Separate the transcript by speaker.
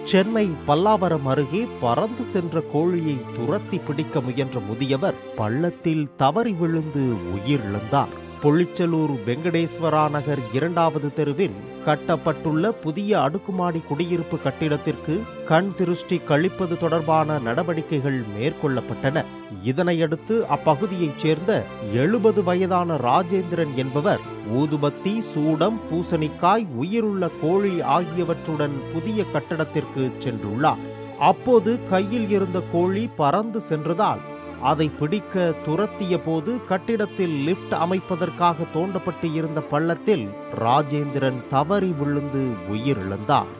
Speaker 1: சென்னை பல்லாவரம் அருகே பறந்து சென்ற கோழியை துரத்தி பிடிக்க முயன்ற முதியவர் பள்ளத்தில் தவறி விழுந்து உயிரிழந்தார் பொள்ளிச்சலூர் வெங்கடேஸ்வரா நகர் இரண்டாவது தெருவில் கட்டப்பட்டுள்ள புதிய அடுக்குமாடி குடியிருப்பு கட்டிடத்திற்கு கண் திருஷ்டி கழிப்பது தொடர்பான நடவடிக்கைகள் மேற்கொள்ளப்பட்டன இதனையடுத்து அப்பகுதியைச் சேர்ந்த எழுபது வயதான ராஜேந்திரன் என்பவர் ஊதுபத்தி சூடம் பூசணிக்காய் உயிருள்ள கோழி ஆகியவற்றுடன் புதிய கட்டடத்திற்கு சென்றுள்ளார் அப்போது கையில் இருந்த கோழி பறந்து சென்றதால் அதை பிடிக்க துரத்திய போது கட்டிடத்தில் லிஃப்ட் அமைப்பதற்காக தோண்டப்பட்டு இருந்த பள்ளத்தில் ராஜேந்திரன் தவறி விழுந்து உயிரிழந்தார்